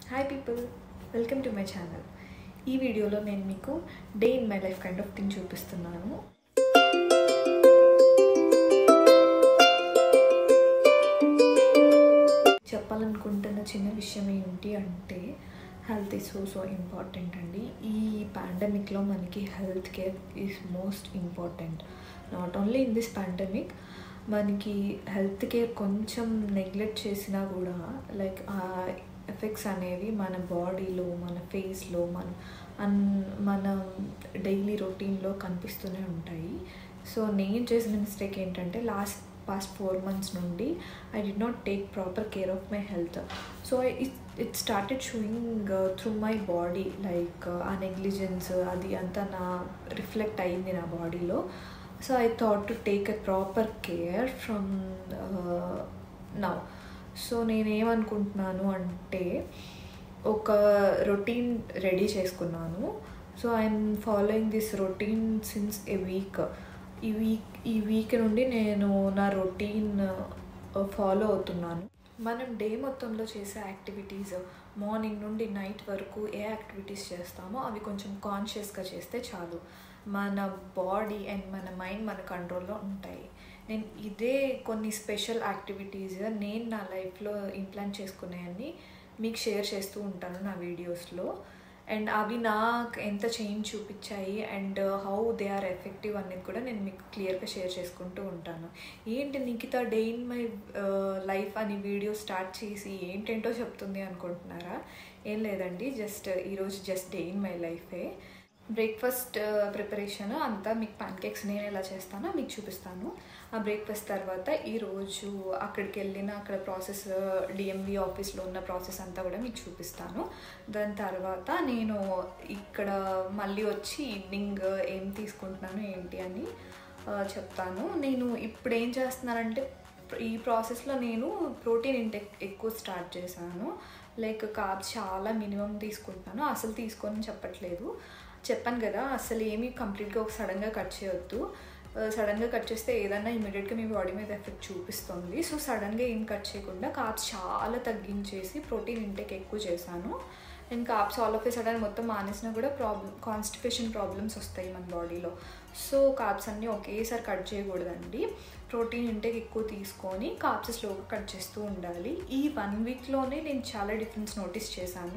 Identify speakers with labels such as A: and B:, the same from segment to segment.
A: Hi people welcome to my channel ఈ వీడియోలో నేను మీకు day in my life kind of thing చూపిస్తున్నాను చెప్పాలనుకుంటున్న చిన్న విషయం ఏంటి అంటే health is so so important అండి ఈ పాండమిక్లో మనకి health care is most important not only in this pandemic మనకి హెల్త్ కేర్ కొంచెం నెగ్లెక్ట్ చేసినా కూడా లైక్ ఆ ఎఫెక్ట్స్ అనేవి మన బాడీలో మన ఫేస్లో మన అన్ మన డైలీ రొటీన్లో కనిపిస్తూనే ఉంటాయి సో నేను చేసిన మిస్టేక్ ఏంటంటే లాస్ట్ పాస్ట్ ఫోర్ మంత్స్ నుండి I did not take proper care of my health so it it started showing through my body like uh negligence అది అంతా నా రిఫ్లెక్ట్ అయింది నా బాడీలో so I thought to take a proper care from now so నేనేమనుకుంటున్నాను అంటే ఒక routine ready చేసుకున్నాను so I'm following this routine since a week ఈ వీక్ ఈ వీక్ నుండి నేను నా రొటీన్ ఫాలో అవుతున్నాను మనం డే మొత్తంలో చేసే యాక్టివిటీస్ మార్నింగ్ నుండి నైట్ వరకు ఏ యాక్టివిటీస్ చేస్తామో అవి కొంచెం కాన్షియస్గా చేస్తే చాలు మన బాడీ అండ్ మన మైండ్ మన కంట్రోల్లో ఉంటాయి నేను ఇదే కొన్ని స్పెషల్ యాక్టివిటీస్ నేను నా లైఫ్లో ఇంప్లాంట్ చేసుకునేవన్నీ మీకు షేర్ చేస్తూ ఉంటాను నా వీడియోస్లో అండ్ అవి నాకు ఎంత చేంజ్ చూపించాయి and how they are effective అనేది కూడా నేను మీకు క్లియర్గా షేర్ చేసుకుంటూ ఉంటాను ఏంటి Nikhita day in my life అని వీడియో స్టార్ట్ చేసి ఏంటేంటో చెప్తుంది అనుకుంటున్నారా ఏం లేదండి జస్ట్ ఈరోజు జస్ట్ డే ఇన్ మై లైఫే బ్రేక్ఫాస్ట్ ప్రిపరేషన్ అంతా మీకు పాన్ కేక్స్ నేను ఎలా చేస్తానో మీకు చూపిస్తాను ఆ బ్రేక్ఫాస్ట్ తర్వాత ఈరోజు అక్కడికి వెళ్ళిన అక్కడ ప్రాసెస్ డిఎంవి ఆఫీస్లో ఉన్న ప్రాసెస్ అంతా కూడా మీకు చూపిస్తాను దాని తర్వాత నేను ఇక్కడ మళ్ళీ వచ్చి ఈవినింగ్ ఏం తీసుకుంటున్నాను ఏంటి అని చెప్తాను నేను ఇప్పుడు ఏం చేస్తున్నానంటే ఈ ప్రాసెస్లో నేను ప్రోటీన్ ఇంటెక్ ఎక్కువ స్టార్ట్ చేశాను లైక్ కార్బ్స్ చాలా మినిమం తీసుకుంటున్నాను అసలు తీసుకొని చెప్పట్లేదు చెప్పాను కదా అసలు ఏమీ కంప్లీట్గా ఒక సడన్గా కట్ చేయొద్దు సడన్గా కట్ చేస్తే ఏదన్నా ఇమీడియట్గా మీ బాడీ మీద ఎఫెక్ట్ చూపిస్తుంది సో సడన్గా ఏం కట్ చేయకుండా కార్బ్స్ చాలా తగ్గించేసి ప్రోటీన్ ఇంటేక్ ఎక్కువ చేశాను and carbs all of a sudden మొత్తం మానేసినా కూడా ప్రాబ్లమ్ కాన్స్టిపేషన్ ప్రాబ్లమ్స్ వస్తాయి మన బాడీలో సో కార్బ్స్ అన్నీ ఒకేసారి కట్ చేయకూడదండి ప్రోటీన్ ఇంటేక్ ఎక్కువ తీసుకొని కార్బ్స్ స్లోగా కట్ చేస్తూ ఉండాలి ఈ వన్ వీక్లోనే నేను చాలా డిఫరెన్స్ నోటీస్ చేశాను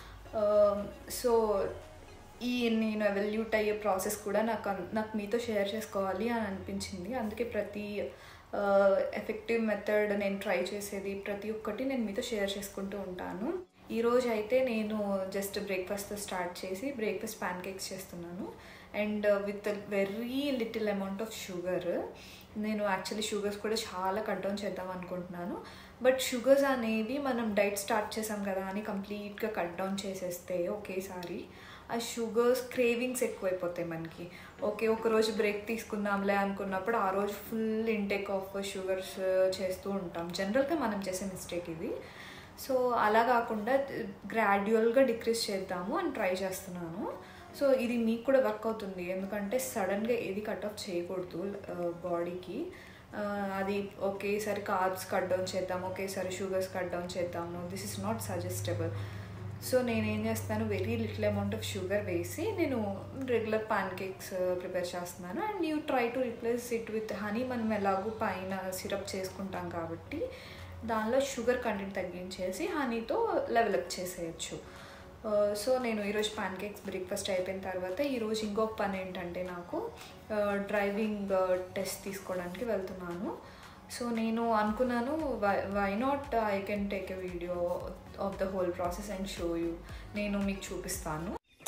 A: సో ఈ నేను ఎవల్యూట్ అయ్యే ప్రాసెస్ కూడా నాకు నాకు మీతో షేర్ చేసుకోవాలి అని అనిపించింది అందుకే ప్రతి ఎఫెక్టివ్ మెథడ్ నేను ట్రై చేసేది ప్రతి ఒక్కటి నేను మీతో షేర్ చేసుకుంటూ ఉంటాను ఈరోజు అయితే నేను జస్ట్ బ్రేక్ఫాస్ట్తో స్టార్ట్ చేసి బ్రేక్ఫాస్ట్ ప్యాన్ కేక్స్ చేస్తున్నాను and with very little amount of sugar నేను యాక్చువల్లీ షుగర్స్ కూడా చాలా కట్ డౌన్ చేద్దాం అనుకుంటున్నాను బట్ షుగర్స్ అనేవి మనం డైట్ స్టార్ట్ చేసాం కదా అని కంప్లీట్గా కట్ డౌన్ చేసేస్తే ఒకేసారి ఆ షుగర్స్ క్రేవింగ్స్ ఎక్కువైపోతాయి మనకి ఓకే ఒక రోజు బ్రేక్ తీసుకుందాంలే అనుకున్నప్పుడు ఆ రోజు ఫుల్ ఇంటేక్ ఆఫ్ షుగర్స్ చేస్తూ ఉంటాం జనరల్గా మనం చేసే మిస్టేక్ ఇది సో అలా కాకుండా గ్రాడ్యువల్గా డిక్రీజ్ చేద్దాము అని ట్రై చేస్తున్నాను సో ఇది మీకు కూడా వర్క్ అవుతుంది ఎందుకంటే సడన్గా ఏది కట్ ఆఫ్ చేయకూడదు బాడీకి అది ఒకేసారి కార్బ్స్ కట్ డౌన్ చేద్దాం ఒకేసారి షుగర్స్ కట్ డౌన్ చేద్దాము this is not suggestable so నేను ఏం చేస్తాను very little amount of sugar వేసి నేను రెగ్యులర్ పాన్ కేక్స్ ప్రిపేర్ చేస్తున్నాను and you try to replace it with honey మనం ఎలాగూ పైన సిరప్ చేసుకుంటాం కాబట్టి దానిలో షుగర్ కంటెంట్ తగ్గించేసి హనీతో లెవెలప్ చేసేయచ్చు సో నేను ఈరోజు పాన్ కేక్స్ బ్రేక్ఫాస్ట్ అయిపోయిన తర్వాత ఈరోజు ఇంకొక పని ఏంటంటే నాకు డ్రైవింగ్ టెస్ట్ తీసుకోవడానికి వెళ్తున్నాను సో నేను అనుకున్నాను why why not I can take a video of the whole process and show you నేను మీకు చూపిస్తాను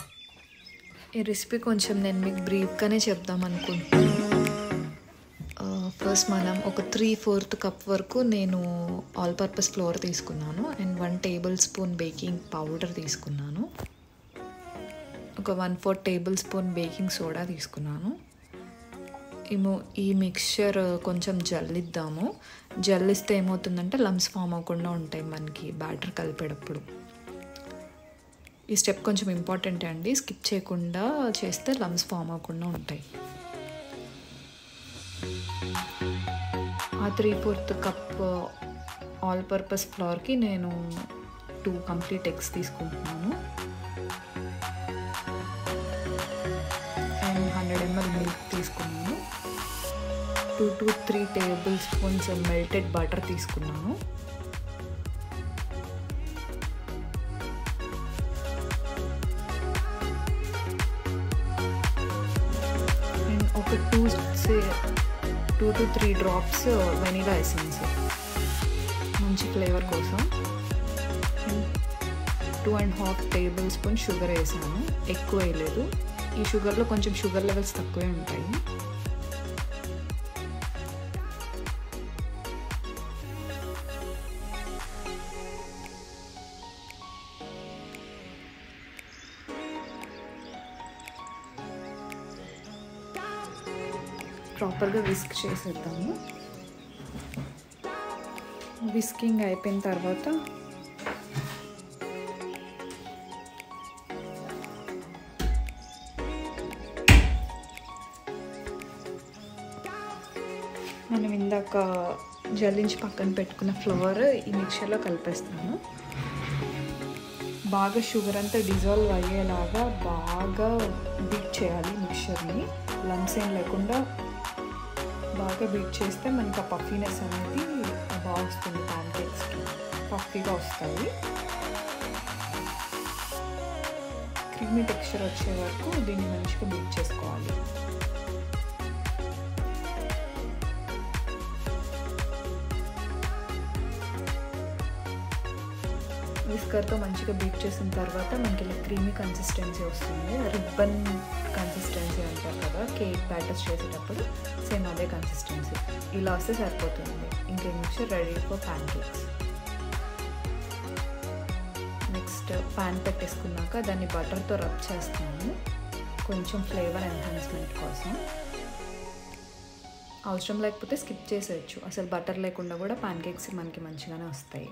A: ఈ రెసిపీ కొంచెం నేను మీకు బ్రీఫ్గానే చెప్దాం అనుకుంటున్నాను ఫస్ట్ మనం ఒక త్రీ ఫోర్త్ కప్ వరకు నేను ఆల్ పర్పస్ ఫ్లోర్ తీసుకున్నాను and one tablespoon baking powder తీసుకున్నాను ఒక one four tablespoon baking soda తీసుకున్నాను ఏమో ఈ మిక్చర్ కొంచెం జల్లిద్దాము జల్లిస్తే ఏమవుతుందంటే లమ్స్ ఫామ్ అవ్వకుండా ఉంటాయి మనకి బ్యాటర్ కలిపేటప్పుడు ఈ స్టెప్ కొంచెం ఇంపార్టెంట్ అండి స్కిప్ చేయకుండా చేస్తే లమ్స్ ఫామ్ అవ్వకుండా ఉంటాయి ఆ three fourth cup all purpose ఫ్లవర్కి నేను టూ కంప్లీట్ ఎగ్స్ తీసుకుంటున్నాను అండ్ హండ్రెడ్ ఎంఎల్ మిల్క్ తీసుకున్నాను two to three tablespoons melted butter తీసుకున్నాను అండ్ ఒక two two to three drops vanilla essence మంచి ఫ్లేవర్ కోసం two and half tablespoon sugar వేసాను ఎక్కువ వేయలేదు ఈ షుగర్లో కొంచెం షుగర్ లెవెల్స్ తక్కువే ఉంటాయి ప్రాపర్గా విస్క్ చేసేద్దాము విస్కింగ్ అయిపోయిన తర్వాత మనం ఇందాక జల్లించి పక్కన పెట్టుకున్న ఫ్లవర్ ఈ మిక్చర్లో కలిపేస్తాను బాగా షుగర్ అంతా డిజాల్వ్ అయ్యేలాగా బాగా బీట్ చేయాలి మిక్చర్ని లంప్స్ ఏం లేకుండా బాగా బీట్ చేస్తే మనకి ఆ పఫీనెస్ అనేది బాగా వస్తుంది ప్యాన్ కేక్స్కి పఫీగా వస్తాయి క్రీమీ టెక్స్చర్ వచ్చే వరకు దీన్ని మంచిగా బీట్ చేసుకోవాలి విస్కర్తో మంచిగా బీట్ చేసిన తర్వాత మనకి ఇలా క్రీమీ కన్సిస్టెన్సీ వస్తుంది రిబ్బన్ కన్సిస్టెన్సీ అంటారు కదా కేక్ బ్యాటర్స్ చేసేటప్పుడు సేమ్ అదే కన్సిస్టెన్సీ ఇలా వస్తే సరిపోతుంది ఇంకే mixture ready for pancakes next pan పెట్టేసుకున్నాక దాన్ని బటర్తో రబ్ చేస్తాను కొంచెం ఫ్లేవర్ ఎన్హాన్స్మెంట్ కోసం అవసరం లేకపోతే స్కిప్ చేసేయచ్చు అసలు బటర్ లేకుండా కూడా ప్యాన్ కేక్స్ మనకి మంచిగానే వస్తాయి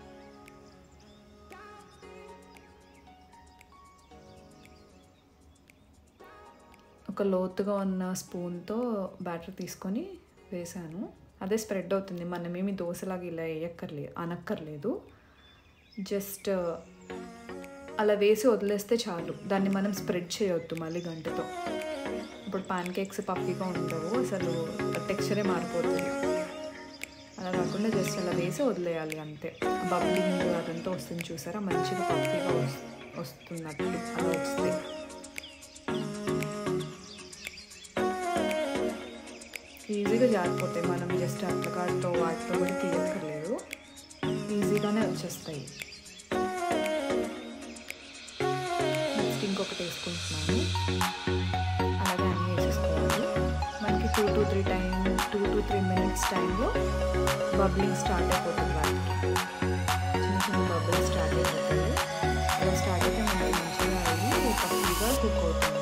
A: ఒక లోతుగా ఉన్న స్పూన్తో బ్యాటర్ తీసుకొని వేసాను అదే స్ప్రెడ్ అవుతుంది మనమేమి దోశలాగా ఇలా వేయక్కర్లేదు అనక్కర్లేదు జస్ట్ అలా వేసి వదిలేస్తే చాలు దాన్ని మనం స్ప్రెడ్ చేయొద్దు మళ్ళీ గంటతో ఇప్పుడు పాన్ కేక్స్ పఫీగా ఉండవు అసలు టెక్స్చరే మారిపోతుంది అలా కాకుండా జస్ట్ అలా వేసి వదిలేయాలి అంతే బబ్లింగ్ అదంతా వస్తుంది చూసారా మంచిగా పఫీగా వస్తున్నట్టు అలా వస్తే ఈజీగా జారిపోతాయి మనం జస్ట్ అట్లకాడతో వాటితో కూడా తీయక్కర్లేదు ఈజీగానే వచ్చేస్తాయి నెక్స్ట్ ఇంకొకటి వేసుకుంటున్నాను అలాగే అన్నీ వేసేసుకోవాలి మనకి two to three time two to three minutes టైంలో బబ్లింగ్ స్టార్ట్ అయిపోతుంది వాటికి చిన్న చిన్న బబుల్ స్టార్ట్ అయిపోతాయి అలా స్టార్ట్ అయితే మనకి మంచిగా అయ్యి పక్కగా కుక్ అవుతుంది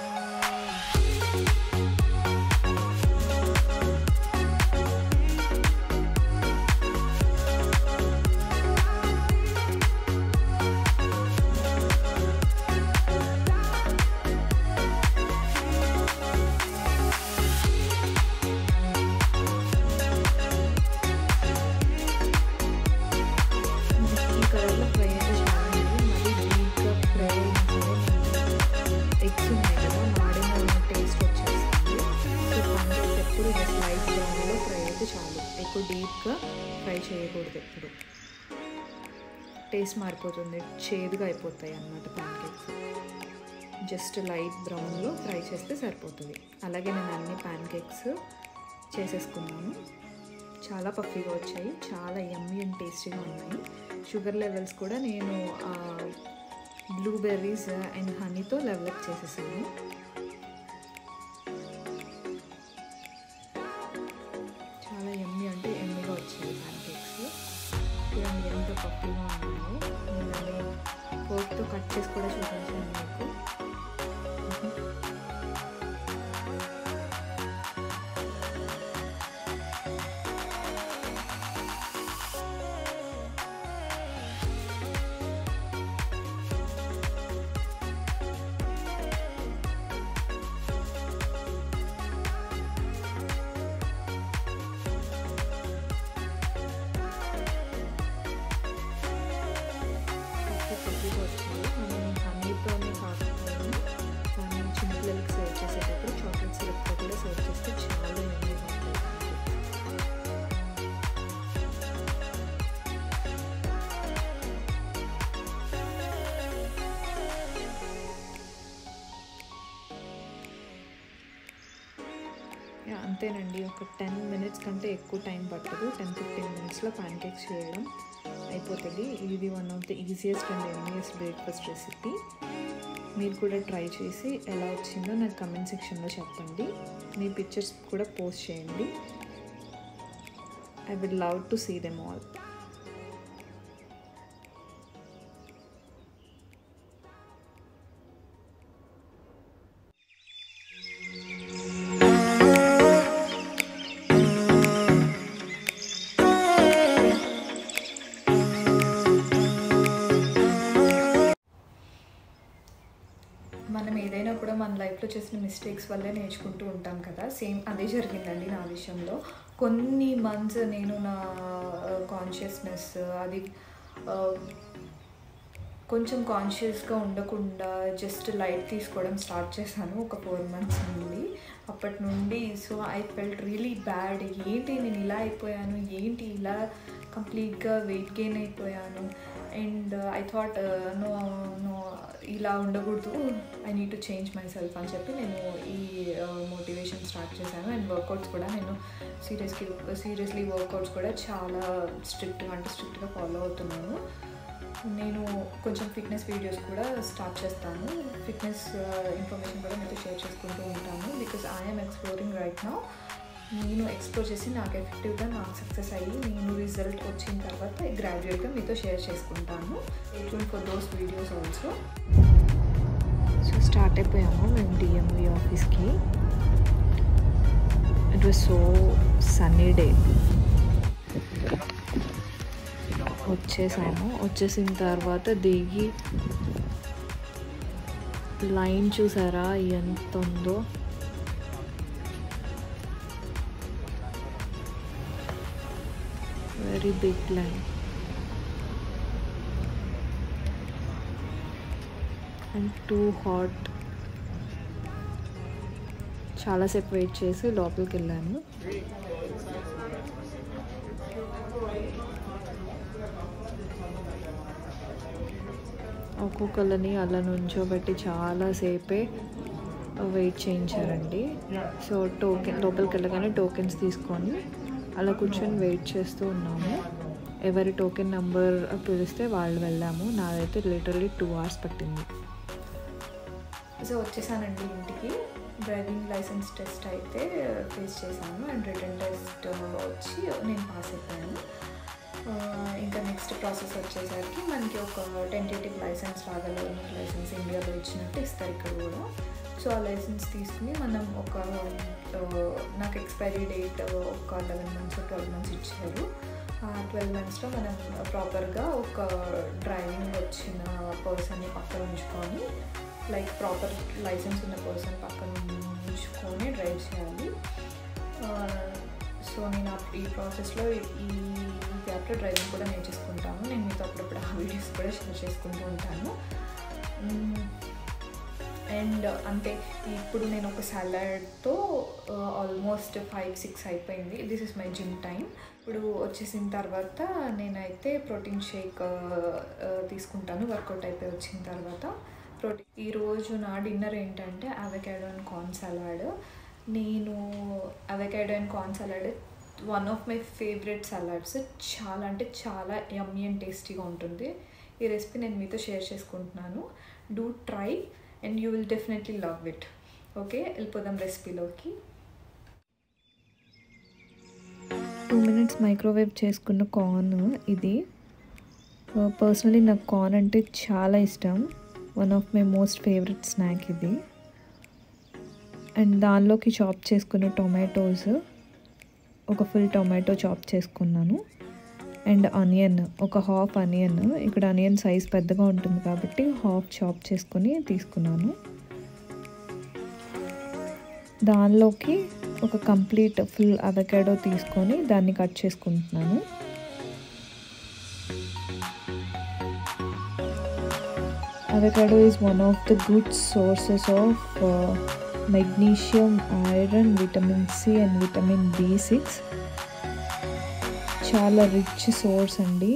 A: ఈ కలర్లో ఫ్రై అయితే చాలా ఉంది మళ్ళీ డీప్గా ఫ్రై ఎగ్స్ ఉన్నాయి కదా మాడిన టేస్ట్ వచ్చేస్తుంది సో పండుగ ఎప్పుడు జస్ట్ లైట్ బ్రౌన్లో ఫ్రై అయితే చాలు ఎక్కువ డీప్గా ఫ్రై చేయకూడదు ఎప్పుడు టేస్ట్ మారిపోతుంది చేదుగా అయిపోతాయి అన్నమాట ప్యాన్ కేక్స్ జస్ట్ లైట్ బ్రౌన్లో ఫ్రై చేస్తే సరిపోతుంది అలాగే నేను అన్ని ప్యాన్ కేక్స్ చేసేసుకున్నాను చాలా పఫీగా వచ్చాయి చాలా యమ్మీ అండ్ టేస్టీగా ఉన్నాయి షుగర్ లెవెల్స్ కూడా నేను బ్లూబెర్రీస్ అండ్ హనీతో లెవెలప్ చేసేసాను చాలా యమ్మీ అంటే యమ్మీగా వచ్చాయి ప్యాన్ కేక్స్ చూడండి ఎంత పఫీగా ఉన్నాయో నేను అవి ఫోర్క్తో కట్ చేసి కూడా చూపించాను మీకు పర్ఫెక్ట్గా వచ్చాయి మనం హనీతోనే కాకపోయినా కానీ చిన్నపిల్లలకి సర్వ్ చేసేటప్పుడు చాక్లెట్ సిరప్తో కూడా సర్వ్ చేస్తే చాలా ఎమ్మీగా ఉంటుంది అంతేనండి ఒక టెన్ మినిట్స్ కంటే ఎక్కువ టైం పట్టదు టెన్ ఫిఫ్టీన్ మినిట్స్లో ప్యాన్ కేక్స్ చేయడం అయిపోతుంది ఇది one of the easiest and yummiest breakfast recipe మీరు కూడా ట్రై చేసి ఎలా వచ్చిందో నాకు కమెంట్ సెక్షన్లో చెప్పండి మీ పిక్చర్స్ కూడా పోస్ట్ చేయండి I will love to see them all మనం ఏదైనా కూడా మన లైఫ్లో చేసిన మిస్టేక్స్ వల్లే నేర్చుకుంటూ ఉంటాం కదా సేమ్ అదే జరిగిందండి నా విషయంలో కొన్ని మంత్స్ నేను నా కాన్షియస్నెస్ అది ఆ, కొంచెం కాన్షియస్గా ఉండకుండా జస్ట్ లైట్ తీసుకోవడం స్టార్ట్ చేశాను ఒక ఫోర్ మంత్స్ నుండి అప్పటి నుండి so I felt really bad ఏంటి నేను ఇలా అయిపోయాను ఏంటి ఇలా కంప్లీట్గా వెయిట్ గెయిన్ అయిపోయాను and I thought no no ఇలా ఉండకూడదు I need to change myself అని చెప్పి నేను ఈ మోటివేషన్ స్టార్ట్ చేశాను అండ్ వర్కౌట్స్ కూడా నేను సీరియస్లీ సీరియస్లీ వర్కౌట్స్ కూడా చాలా స్ట్రిక్ట్గా అంటే స్ట్రిక్ట్గా ఫాలో అవుతున్నాను నేను కొంచెం ఫిట్నెస్ వీడియోస్ కూడా స్టార్ట్ చేస్తాను ఫిట్నెస్ ఇన్ఫర్మేషన్ కూడా మీతో షేర్ చేసుకుంటూ ఉంటాను because I'm exploring right now నేను ఎక్స్ప్లోర్ చేసి నాకు ఎఫెక్టివ్గా నాకు సక్సెస్ అయ్యి నేను రిజల్ట్ వచ్చిన తర్వాత గ్రాడ్యుయేట్గా మీతో షేర్ చేసుకుంటాను ఎటువంటి for those videos also so start అయిపోయాము మేము డిఎంవి ఆఫీస్కి it was so sunny day వచ్చేసాము వచ్చేసిన తర్వాత దిగి లైన్ చూసారా ఎంత ఉందో very big line and too hot చాలాసేపు వెయిట్ చేసి లోపలికి వెళ్ళాను ఒక్కొక్కరిని అలా నుంచోబెట్టి చాలాసేపే వెయిట్ చేయించారండి సో టోకెన్ లోపలికి వెళ్ళగానే టోకెన్స్ తీసుకొని అలా కూర్చొని వెయిట్ చేస్తూ ఉన్నాము ఎవరి టోకెన్ నెంబర్ పిలిస్తే వాళ్ళు వెళ్ళాము నాదైతే లిటరలీ టూ అవర్స్ పట్టింది సో వచ్చేసానండి ఇంటికి డ్రైవింగ్ లైసెన్స్ టెస్ట్ అయితే ఫేస్ చేశాను అండ్ రిటర్న్ టెస్ట్ వచ్చి నేను పాస్ అయిపోయాను ఆ, ఇంకా నెక్స్ట్ ప్రాసెస్ వచ్చేసరికి మనకి ఒక టెంటేటివ్ లైసెన్స్ లాగా లెర్నింగ్ లైసెన్స్ ఇండియాలో ఇచ్చినట్టు ఇస్తారు ఇక్కడ కూడా సో ఆ లైసెన్స్ తీసుకుని మనం ఒక ఆ, నాకు ఎక్స్పైరీ డేట్ ఒక లెవెన్ మంత్స్ ట్వెల్వ్ మంత్స్ ఇచ్చారు ఆ ట్వెల్వ్ మంత్స్లో మనం ప్రాపర్గా ఒక డ్రైవింగ్ వచ్చిన పర్సన్ని పక్కన ఉంచుకొని లైక్ ప్రాపర్ లైసెన్స్ ఉన్న పర్సన్ పక్కన ఉంచుకొని డ్రైవ్ చేయాలి సో నేను ఆ- ఈ ప్రాసెస్లో ఈ గ్యాప్లో డ్రైవింగ్ కూడా నేర్చేసుకుంటాను నేను మీతో అప్పుడప్పుడు ఆ వీడియోస్ కూడా షేర్ చేసుకుంటూ ఉంటాను అండ్ అంతే ఇప్పుడు నేను ఒక సలాడ్తో ఆల్మోస్ట్ ఫైవ్ సిక్స్ అయిపోయింది this is my gym time ఇప్పుడు వచ్చేసిన తర్వాత నేనైతే ప్రోటీన్ షేక్ తీసుకుంటాను వర్కౌట్ అయిపోయి వచ్చిన తర్వాత ప్రోటీన్ ఈరోజు నా డిన్నర్ ఏంటంటే అవకాడో అండ్ కార్న్ సలాడ్ నేను avocado and corn salad one of my favourite salads చాలా అంటే చాలా యమ్మీ అండ్ టేస్టీగా ఉంటుంది ఈ రెసిపీ నేను మీతో షేర్ చేసుకుంటున్నాను do try and you will definitely love it okay వెళ్ళిపోదాం రెసిపీలోకి టూ మినిట్స్ మైక్రోవేవ్ చేసుకున్న కార్న్ ఇది పర్సనలీ నాకు కార్న్ అంటే చాలా ఇష్టం one of my most favourite snack ఇది అండ్ దానిలోకి చాప్ చేసుకున్న టొమాటోస్ ఒక ఫుల్ టొమాటో చాప్ చేసుకున్నాను అండ్ ఆనియన్ ఒక హాఫ్ ఆనియన్ ఇక్కడ ఆనియన్ సైజ్ పెద్దగా ఉంటుంది కాబట్టి హాఫ్ చాప్ చేసుకొని తీసుకున్నాను దానిలోకి ఒక కంప్లీట్ ఫుల్ అవకాడో తీసుకొని దాన్ని కట్ చేసుకుంటున్నాను avocado is one of the good sources of uh, magnesium, iron, vitamin C and vitamin B6. చాలా రిచ్ సోర్స్ అండి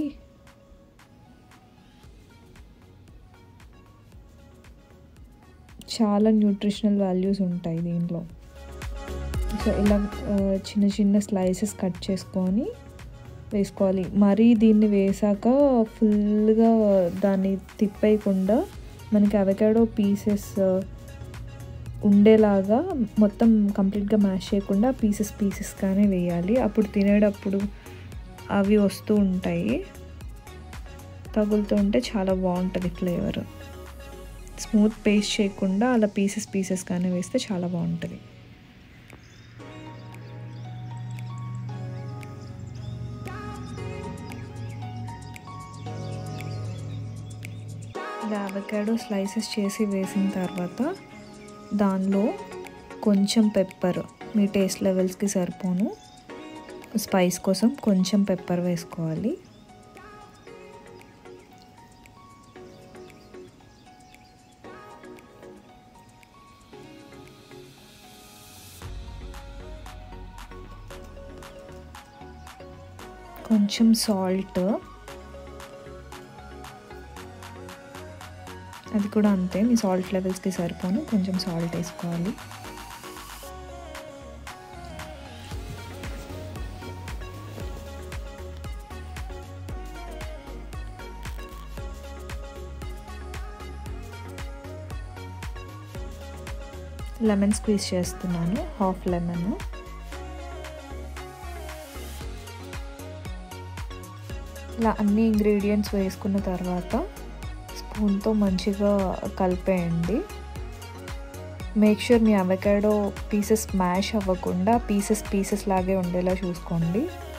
A: చాలా న్యూట్రిషనల్ వాల్యూస్ ఉంటాయి దీంట్లో సో ఇలా ఆ, చిన్న చిన్న స్లైసెస్ కట్ చేసుకొని వేసుకోవాలి మరీ దీన్ని వేసాక ఫుల్గా దాన్ని తిప్పేయకుండా మనకి అవకాడో పీసెస్ ఉండేలాగా మొత్తం కంప్లీట్గా మ్యాష్ చేయకుండా పీసెస్ పీసెస్గానే వేయాలి అప్పుడు తినేటప్పుడు అవి వస్తూ ఉంటాయి తగులుతూ ఉంటే చాలా బాగుంటుంది ఫ్లేవర్ స్మూత్ పేస్ట్ చేయకుండా అలా పీసెస్ పీసెస్గానే వేస్తే చాలా బాగుంటుంది ఇలా అవకాడో స్లైసెస్ చేసి వేసిన తర్వాత దానిలో కొంచెం పెప్పర్ మీ టేస్ట్ లెవెల్స్కి సరిపోను స్పైస్ కోసం కొంచెం పెప్పర్ వేసుకోవాలి కొంచెం సాల్ట్ అది కూడా అంతే మీ సాల్ట్ లెవెల్స్కి సరిపోను కొంచెం సాల్ట్ వేసుకోవాలి లెమన్ స్క్వీజ్ చేస్తున్నాను హాఫ్ లెమన్ ఇలా అన్ని ఇంగ్రీడియంట్స్ వేసుకున్న తర్వాత స్పూన్తో మంచిగా కలిపేయండి మేక్ షూర్ మీ అవకాడో పీసెస్ మ్యాష్ అవ్వకుండా పీసెస్ పీసెస్ లాగే ఉండేలా చూసుకోండి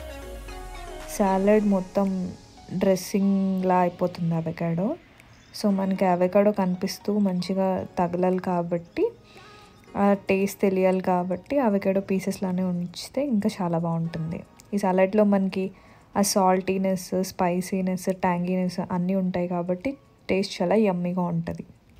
A: సాలడ్ మొత్తం డ్రెస్సింగ్లా అయిపోతుంది అవకాడో సో మనకి అవకాడో కనిపిస్తూ మంచిగా తగలాలి కాబట్టి ఆ టేస్ట్ తెలియాలి కాబట్టి అవకాడో పీసెస్లానే ఉంచితే ఇంకా చాలా బాగుంటుంది ఈ సలాడ్లో మనకి ఆ సాల్టీనెస్ స్పైసీనెస్ ట్యాంగీనెస్ అన్నీ ఉంటాయి కాబట్టి టేస్ట్ చాలా యమ్మీగా ఉంటుంది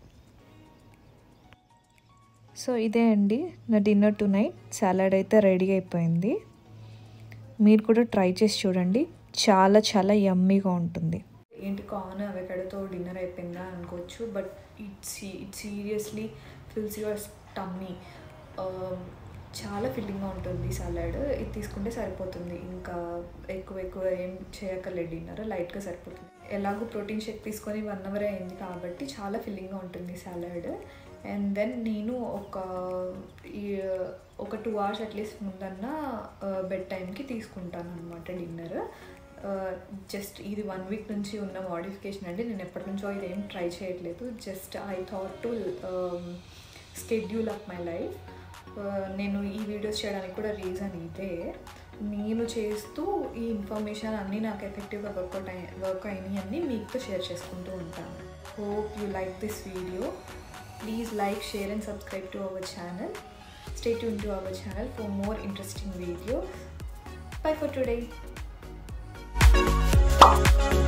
A: సో ఇదే అండి నా డిన్నర్ టు నైట్ సాలడ్ అయితే రెడీ అయిపోయింది మీరు కూడా ట్రై చేసి చూడండి చాలా చాలా యమ్మీగా ఉంటుంది ఏంటి కాన్ అవెకడతో డిన్నర్ అయిపోయిందా అనుకోవచ్చు but it's it seriously fills your tummy చాలా ఫిల్లింగ్గా ఉంటుంది సలాడ్ ఇది తీసుకుంటే సరిపోతుంది ఇంకా ఎక్కువ ఎక్కువ ఏం చేయక్కర్లేదు డిన్నర్ లైట్గా సరిపోతుంది ఎలాగో ప్రోటీన్ షేక్ తీసుకొని వన్ అవర్ అయింది కాబట్టి చాలా ఫిల్లింగ్గా ఉంటుంది సలాడ్ అండ్ దెన్ నేను ఒక ఈ ఒక టూ అవర్స్ అట్లీస్ట్ ముందన్న బెడ్ టైంకి తీసుకుంటాను అనమాట డిన్నర్ జస్ట్ ఇది వన్ వీక్ నుంచి ఉన్న మోడిఫికేషన్ అండి నేను ఎప్పటి నుంచో ఇది ఏం ట్రై చేయట్లేదు just I thought to schedule up my life నేను ఈ వీడియోస్ చేయడానికి కూడా రీజన్ ఇదే నేను చేస్తూ ఈ ఇన్ఫర్మేషన్ అన్నీ నాకు ఎఫెక్టివ్గా వర్కౌట్ అయ్యి వర్క్ అయినాయి అన్నీ మీతో షేర్ చేసుకుంటూ ఉంటాను hope you like this video please like share and subscribe to our channel stay tune to our channel for more interesting video bye for today